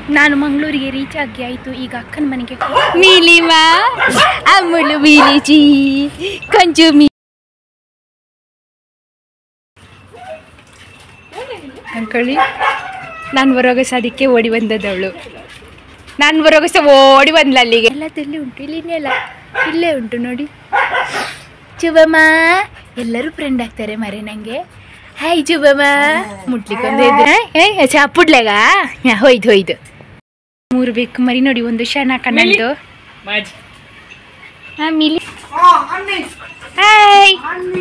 ನಾನು ಮಂಗಳೂರಿಗೆ ರೀಚ್ ಆಗಿ ಆಯಿತು ಈಗ ಅಕ್ಕನ ಮನೆಗೆ ನೀಲಿಮಾ ಅಮ್ಮಳು ಮೀಲಿಚಿ ಕಂಚು ಮೀ ಅಂಕಳಿ ನಾನು ಬರೋಗ ಸದ್ಯಕ್ಕೆ ಓಡಿ ಬಂದದವಳು ನಾನು ಬರೋಗ ಸಹ ಓಡಿ ಬಂದ್ಲ ಅಲ್ಲಿಗೆ ಎಲ್ಲದಲ್ಲಿ ಉಂಟು ಇಲ್ಲಿನೇ ಅಲ್ಲ ಇಲ್ಲೇ ಉಂಟು ನೋಡಿ ಚುಬಮ್ಮ ಎಲ್ಲರೂ ಫ್ರೆಂಡ್ ಆಗ್ತಾರೆ ಮರೆ ನನಗೆ ಹಾಯ್ ಚುಬಮ್ಮ ಮುಟ್ಲಿಕ್ಕೆ ಒಂದು ಇದ್ರೆ ಏ ಚಾಪುಡ್ಲೆಗ ಹೋಯ್ತು ಹೋಯ್ತು ಮೂರು ಬೇಕು ಮರಿ ನೋಡಿ ಒಂದು ಶಣ ಕಣ್ಣಂದು ಮಾಜಿ ಹಾ ಮಿಲಿ ಹಾಯ್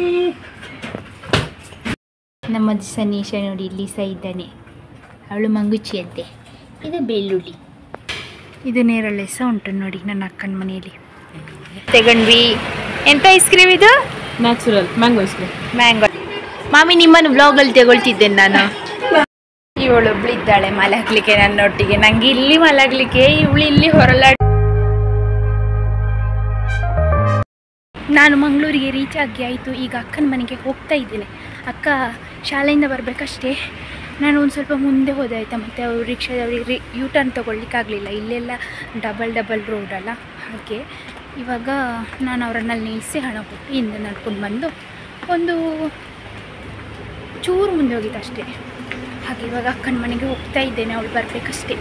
ನಮ್ಮ ಸನೀಶ ನೋಡಿ ಇಲ್ಲಿ ಸಹ ಇದ್ದಾನೆ ಅವಳು ಮಂಗುಚಿ ಅಂತೆ ಇದು ಬೆಳ್ಳುಳ್ಳಿ ಇದು ನೇರಳೆ ಸಹ ಉಂಟು ನೋಡಿ ನನ್ನ ಅಕ್ಕನ ಮನೆಯಲ್ಲಿ ತಗೊಂಡ್ವಿ ಎಂತ ಐಸ್ ಕ್ರೀಮ್ ಇದು natural mango ice cream mango ಮಾಮಿ ನಿಮ್ಮನ್ನು ವ್ಲಾಗಲ್ಲಿ ತಗೊಳ್ತಿದ್ದೇನೆ ನಾನು ಇವಳೊಬ್ಳು ಇದ್ದಾಳೆ ಮಲಗ್ಲಿಕ್ಕೆ ನನ್ನೊಟ್ಟಿಗೆ ನಂಗೆ ಇಲ್ಲಿ ಮಲಗ್ಲಿಕ್ಕೆ ಇವಳು ಇಲ್ಲಿ ಹೊರಲ ನಾನು ಮಂಗಳೂರಿಗೆ ರೀಚ್ ಆಗಿ ಆಯಿತು ಈಗ ಅಕ್ಕನ ಮನೆಗೆ ಹೋಗ್ತಾ ಇದ್ದೇನೆ ಅಕ್ಕ ಶಾಲೆಯಿಂದ ಬರಬೇಕಷ್ಟೇ ನಾನು ಒಂದು ಸ್ವಲ್ಪ ಮುಂದೆ ಹೋದೆ ಆಯಿತಾ ಮತ್ತು ಅವ್ರು ರಿಕ್ಷಾದವ್ರಿಗೆ ಯೂ ಟರ್ನ್ ತೊಗೊಳ್ಲಿಕ್ಕಾಗಲಿಲ್ಲ ಇಲ್ಲೆಲ್ಲ ಡಬಲ್ ಡಬಲ್ ರೋಡ್ ಅಲ್ಲ ಹಾಗೆ ಇವಾಗ ನಾನು ಅವರನ್ನಲ್ಲಿ ನಿಲ್ಲಿಸಿ ಹಣ ಕೊಟ್ಟು ಹಿಂದೆ ನಡ್ಕೊಂಡು ಬಂದು ಒಂದು ಚೂರು ಮುಂದೆ ಹೋಗಿದ್ದು ಅಷ್ಟೇ ಹಾಗೆ ಇವಾಗ ಅಕ್ಕನ ಮನೆಗೆ ಹೋಗ್ತಾ ಇದ್ದೇನೆ ಅವಳು ಬರಬೇಕಷ್ಟೇ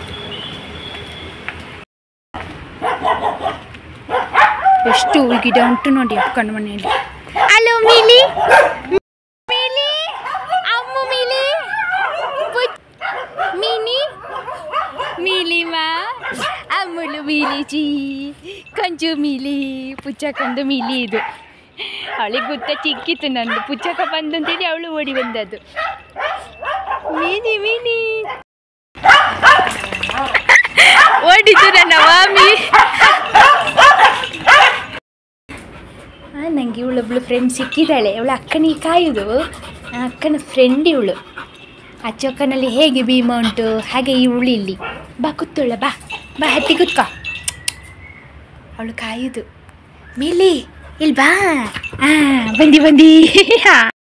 ಎಷ್ಟು ಹೂವು ಗಿಡ ಉಂಟು ನೋಡಿ ಅಕ್ಕನ ಮನೆಯಲ್ಲಿ ಹಲೋ ಮೀಲಿ ಮೀಲಿ ಅಮ್ಮ ಮೀಲಿ ಪುಚ್- ಮೀನಿ ಮೀಲಿಮಾ ಅಮ್ಮಳು ಮೀಲಿಚಿ ಕಂಚು ಮೀಲಿ ಪುಚ್ಚಕ್ಕಂದು ಮೀಲಿ ಇದು ಅವಳಿಗೆ ಗೊತ್ತ ಚಿಕ್ಕಿತ್ತು ನಂದು ಪುಚ್ಚಕ್ಕ ಬಂದು ಅಂತೇಳಿ ಅವಳು ಓಡಿ ಬಂದದ್ದು ಮೀನಿ ಮೀನಿ ಓಡಿತು ನನ್ನ ಮಾಮಿ ನನಗೆ ಇವಳೊಬ್ಳು ಫ್ರೆಂಡ್ ಸಿಕ್ಕಿದ್ದಾಳೆ ಅವಳು ಅಕ್ಕನಿಗೆ ಕಾಯುದು ಆ ಅಕ್ಕನ ಫ್ರೆಂಡ್ ಇವಳು ಅಚ್ಚಕ್ಕನಲ್ಲಿ ಹೇಗೆ ಭೀಮ ಉಂಟು ಹಾಗೆ ಇವಳು ಇಲ್ಲಿ ಬಾ ಕೂತ್ಕೊಳ್ಳ ಬಾ ಬಾ ಹತ್ತಿ ಕೂತ್ಕೋ ಅವಳು ಕಾಯುದು ಮೇಲಿ ಇಲ್ಲಿ ಬಾ ಹಾಂ ಬಂದಿ ಬಂದಿ ಹಾ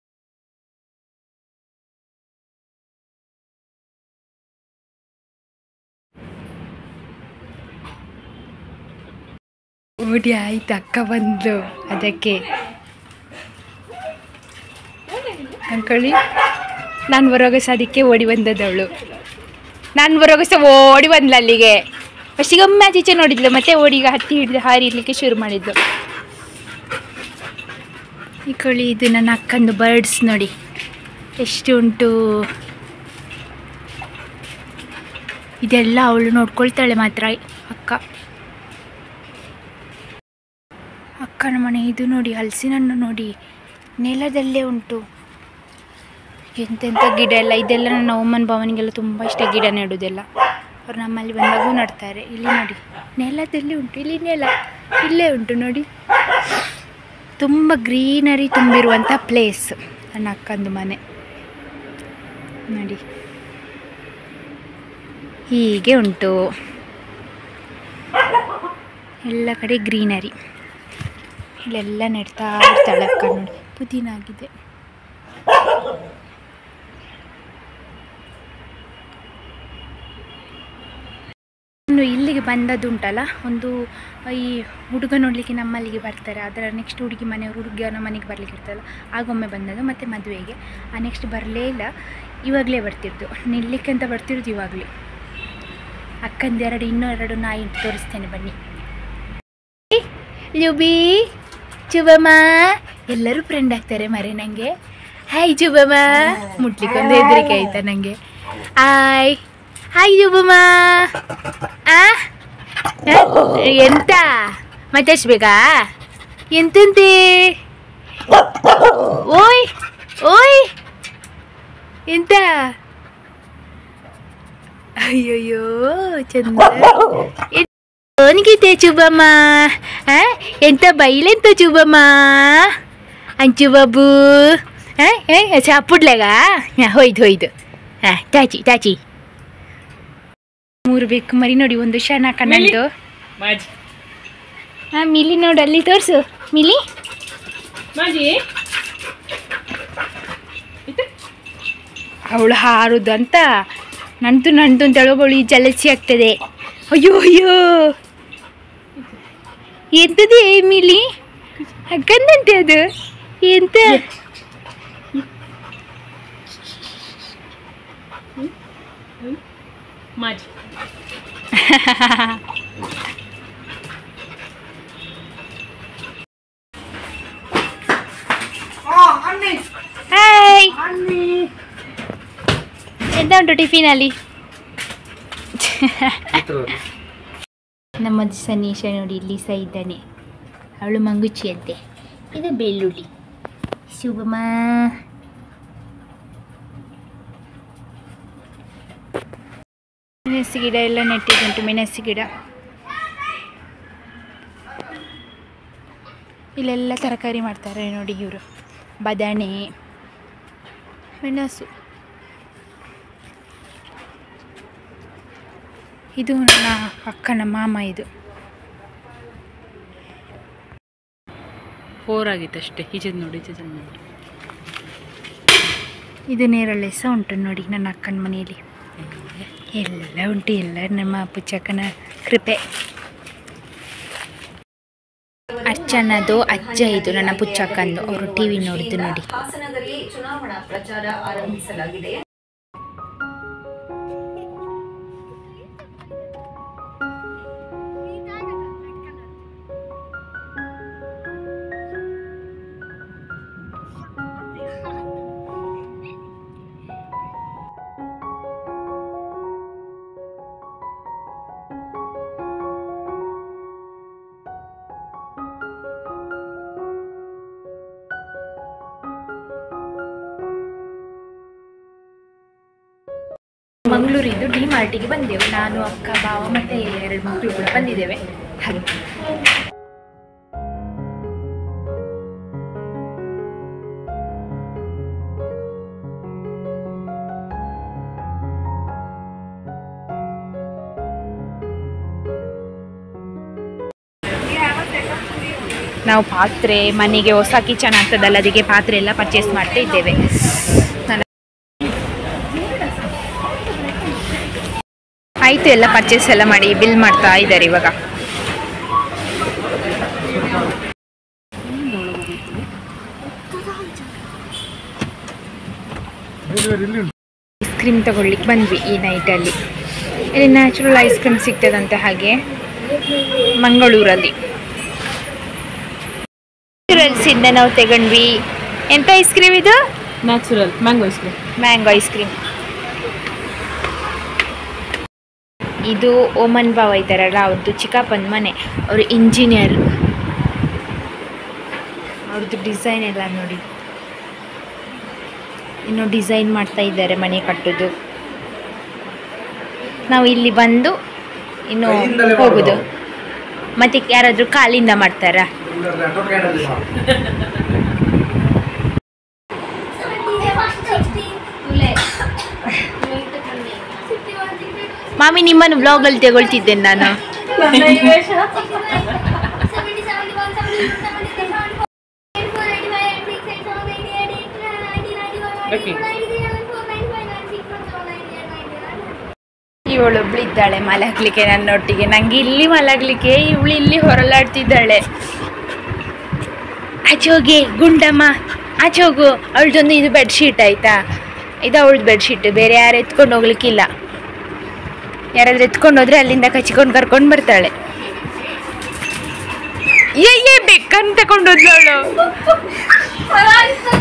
ಓಡಿ ಆಯ್ತು ಅಕ್ಕ ಬಂದ್ಲು ಅದಕ್ಕೆ ಅಂಕಳಿ ನಾನು ಬರೋಗ ಸಹ ಅದಕ್ಕೆ ಓಡಿ ಬಂದದವಳು ನಾನು ಬರೋಗ ಸಹ ಓಡಿ ಬಂದ್ಲು ಅಲ್ಲಿಗೆ ಫಸ್ಟಿಗೆ ಒಮ್ಮೆ ಆಚೀಚೆ ನೋಡಿದ್ಲು ಮತ್ತೆ ಓಡಿ ಈಗ ಹತ್ತಿ ಹಿಡಿದು ಹಾರಿ ಇರ್ಲಿಕ್ಕೆ ಶುರು ಮಾಡಿದ್ಲು ಈ ಕೋಳಿ ಇದು ನನ್ನ ಅಕ್ಕಂದು ಬರ್ಡ್ಸ್ ನೋಡಿ ಎಷ್ಟು ಉಂಟು ಇದೆಲ್ಲ ಅವಳು ನೋಡ್ಕೊಳ್ತಾಳೆ ಮಾತ್ರ ಅಕ್ಕ ಅಕ್ಕನ ಮನೆ ಇದು ನೋಡಿ ಹಲಸಿನ ಹಣ್ಣು ನೋಡಿ ನೆಲದಲ್ಲೇ ಉಂಟು ಎಂತೆಂಥ ಗಿಡ ಎಲ್ಲ ಇದೆಲ್ಲ ನನ್ನ ಅಮ್ಮನ ಭಾವನಿಗೆಲ್ಲ ತುಂಬ ಇಷ್ಟ ಗಿಡ ನೆಡೋದೆಲ್ಲ ಅವ್ರು ನಮ್ಮಲ್ಲಿ ಬಂದಾಗೂ ನಡ್ತಾರೆ ಇಲ್ಲಿ ನೋಡಿ ನೆಲದಲ್ಲಿ ಉಂಟು ಇಲ್ಲಿ ನೆಲ ಇಲ್ಲೇ ಉಂಟು ನೋಡಿ ತುಂಬ ಗ್ರೀನರಿ ತುಂಬಿರುವಂಥ ಪ್ಲೇಸ್ ನನ್ನ ಅಕ್ಕಂದು ಮನೆ ನೋಡಿ ಹೀಗೆ ಉಂಟು ಎಲ್ಲ ಕಡೆ ಗ್ರೀನರಿ ಇಲ್ಲೆಲ್ಲ ನೆಡ್ತಾ ಇರ್ತಾಳೆ ಅಕ್ಕ ನೋಡಿ ಪುದೀನ ಆಗಿದೆ ಇನ್ನು ಇಲ್ಲಿಗೆ ಬಂದದ್ದುಂಟಲ್ಲ ಒಂದು ಈ ಹುಡುಗ ನೋಡಲಿಕ್ಕೆ ನಮ್ಮಲ್ಲಿಗೆ ಬರ್ತಾರೆ ಅದರ ನೆಕ್ಸ್ಟ್ ಹುಡುಗಿ ಮನೆಯವರು ಹುಡುಗಿಯವ್ರ ಮನೆಗೆ ಬರಲಿಕ್ಕೆ ಇರ್ತಲ್ಲ ಆಗೊಮ್ಮೆ ಬಂದದ್ದು ಮತ್ತು ಮದುವೆಗೆ ಆ ನೆಕ್ಸ್ಟ್ ಬರಲೇ ಇಲ್ಲ ಇವಾಗಲೇ ಬರ್ತಿದ್ದು ನಿಲ್ಲಕ್ಕೆ ಅಂತ ಬರ್ತಿರೋದು ಇವಾಗಲೇ ಅಕ್ಕಂದೆರಡು ಇನ್ನೂ ಎರಡು ನಾಯಿ ತೋರಿಸ್ತೇನೆ ಬನ್ನಿ ಲ್ಯುಬಿ ಚುಬಮ್ಮ ಎಲ್ಲರೂ ಫ್ರೆಂಡ್ ಆಗ್ತಾರೆ ಮರೆ ನನಗೆ ಹಾಯ್ ಚುಬಮ್ಮ ಮುಟ್ಲಿಕ್ಕೆ ಒಂದು ಹೆದರಿಕೆ ಆಯ್ತಾ ನನಗೆ ಹಾಯ್ ಹಾಯ್ ಚುಬಮ್ಮ ಆ ಆ? ಎಂತ ಮತ್ತೆ ಹಚ್ಬೇಕಾ ಎಂತಂತೆ ಓಯ್ ಓಯ್ ಎಂತ ಅಯ್ಯೋಯ್ಯೋ ಚಂದ ಓನಿಗಿದೆ ಚುಬಮ್ಮ ಆ? ಎಂತ ಬೈಲೆಂತ ಚುಬಮ್ಮ ಅಂಚು ಬಾಬು ಹಾಂ ಏ ಚಾಪುಡ್ಲೆಗ ಹಾಂ ಹೋಯ್ತು ಹೋಯ್ತು ಹಾಂ ಚಾಚಿ ಚಾಚಿ ಮೂರು ಬೇಕು ಮರಿ ನೋಡಿ ಒಂದು ಶಣ ಕಣ್ಣಂದು ಮಾಜಿ ಹಾಂ ಮಿಲಿ ನೋಡು ಅಲ್ಲಿ ತೋರಿಸು ಮಿಲಿ ಮಾಜಿ ಅವಳು ಹಾರುದಂತ ನಂತು ನಂತು ಅಂತ ಹೇಳೋಗಳು ಜಲಸಿ ಆಗ್ತದೆ ಅಯ್ಯೋ ಅಯ್ಯೋ ಎಂತದೆ ಮಿಲಿ ಅಕ್ಕಂದಂತೆ ಅದು ಎಂತ माझी ಹಾಯ್ ಎಂತ ಉಂಟು ಟಿಫಿನಲ್ಲಿ ನಮ್ಮ ಸನೀಶ ನೋಡಿ ಇಲ್ಲಿ ಸಹ ಇದ್ದಾನೆ ಅವಳು ಮಂಗುಚಿ ಅಂತೆ ಇದು ಬೆಳ್ಳುಳ್ಳಿ ಶುಭಮ ಮೆಣಸು ಗಿಡ ಎಲ್ಲ ನೆಟ್ಟಿದ್ದುಂಟು ಮೆಣಸು ಗಿಡ ಇಲ್ಲೆಲ್ಲ ತರಕಾರಿ ಮಾಡ್ತಾರೆ ನೋಡಿ ಇವರು ಬದನೆ ಮೆಣಸು ಇದು ನನ್ನ ಅಕ್ಕನ ಮಾಮ ಇದು ಫೋರ್ ಆಗಿತ್ತು ಅಷ್ಟೇ ಈಚೆದು ನೋಡಿ ಈಚೆದು ನೋಡಿ ಇದು ನೇರಳೆ ಸಹ ಉಂಟು ನೋಡಿ ನನ್ನ ಅಕ್ಕನ ಮನೆಯಲ್ಲಿ ಎಲ್ಲ ಉಂಟು ಎಲ್ಲ ನಮ್ಮ ಪುಚ್ಚಕ್ಕನ ಕೃಪೆ ಅರ್ಚನದು ಅಜ್ಜ ಇದು ನನ್ನ ಪುಚ್ಚಕ್ಕಂದು ಅವರು ಟಿ ವಿ ನೋಡಿದ್ದು ನೋಡಿ ಹಾಸನದಲ್ಲಿ ಚುನಾವಣಾ ಪ್ರಚಾರ ಆರಂಭಿಸಲಾಗಿದೆ ಮಂಗಳೂರಿದ್ದು ಡಿ ಮಾರ್ಟಿಗೆ ಬಂದೆವು ನಾನು ಅಕ್ಕ ಬಾವ ಮತ್ತೆ ಎರಡು ಮಕ್ಕಳು ಕೂಡ ಬಂದಿದ್ದೇವೆ ಹಾಗೆ ನಾವು ಪಾತ್ರೆ ಮನೆಗೆ ಹೊಸ ಕಿಚನ್ ಆಗ್ತದಲ್ಲ ಅದಕ್ಕೆ ಪಾತ್ರೆ ಎಲ್ಲ ಪರ್ಚೇಸ್ ಮಾಡ್ತಾ ಇದ್ದೇವೆ ನನ್ನ ಆಯಿತು ಎಲ್ಲ ಪರ್ಚೇಸ್ ಎಲ್ಲ ಮಾಡಿ ಬಿಲ್ ಮಾಡ್ತಾ ಇದ್ದಾರೆ ಇವಾಗ ಐಸ್ ಕ್ರೀಮ್ ತಗೊಳ್ಳಿಕ್ಕೆ ಬಂದ್ವಿ ಈ ನೈಟಲ್ಲಿ ಇಲ್ಲಿ ನ್ಯಾಚುರಲ್ ಐಸ್ ಕ್ರೀಮ್ ಸಿಗ್ತದಂತೆ ಹಾಗೆ ಮಂಗಳೂರಲ್ಲಿ ಮಂಗಳೂರಲ್ಲಿಂದ ನಾವು ತಗೊಂಡ್ವಿ ಎಂತ ಐಸ್ ಕ್ರೀಮ್ ಇದು natural mango ice cream mango ice cream ಇದು ಓಮನ್ ಬಾವ ಇದ್ದಾರಲ್ಲ ಅವ್ರದ್ದು ಚಿಕ್ಕಪ್ಪನ ಮನೆ ಅವರು ಇಂಜಿನಿಯರ್ ಅವ್ರದ್ದು ಡಿಸೈನ್ ಎಲ್ಲ ನೋಡಿ ಇನ್ನು ಡಿಸೈನ್ ಮಾಡ್ತಾ ಇದ್ದಾರೆ ಮನೆ ಕಟ್ಟೋದು ನಾವು ಇಲ್ಲಿ ಬಂದು ಇನ್ನು ಹೋಗುದು ಮತ್ತೆ ಯಾರಾದರೂ ಕಾಲಿಂದ ಮಾಡ್ತಾರಾ ಮಾಮಿ ನಿಮ್ಮನ್ನು ವ್ಲಾಗಲ್ಲಿ ತಗೊಳ್ತಿದ್ದೇನೆ ನಾನು ಇವಳೊಬ್ಳಿದ್ದಾಳೆ ಮಲಗ್ಲಿಕ್ಕೆ ನನ್ನೊಟ್ಟಿಗೆ ನಂಗೆ ಇಲ್ಲಿ ಮಲಗ್ಲಿಕ್ಕೆ ಇವಳು ಇಲ್ಲಿ ಹೊರಲಾಡ್ತಿದ್ದಾಳೆ ಆಚೋಗೆ ಗುಂಡಮ್ಮ ಆಚೋಗು ಅವಳದೊಂದು ಇದು ಬೆಡ್ಶೀಟ್ ಆಯ್ತಾ ಇದು ಅವಳದು ಬೆಡ್ಶೀಟ್ ಬೇರೆ ಯಾರು ಎತ್ಕೊಂಡು ಹೋಗ್ಲಿಕ್ಕಿಲ್ಲ ಯಾರಾದ್ರೂ ಎತ್ಕೊಂಡು ಹೋದ್ರೆ ಅಲ್ಲಿಂದ ಕಚ್ಕೊಂಡು ಕರ್ಕೊಂಡು ಬರ್ತಾಳೆ ಏ ಏ ಬೆಕ್ಕನ್ನು ತಗೊಂಡು ಹೋದ್ಲು ಅವಳು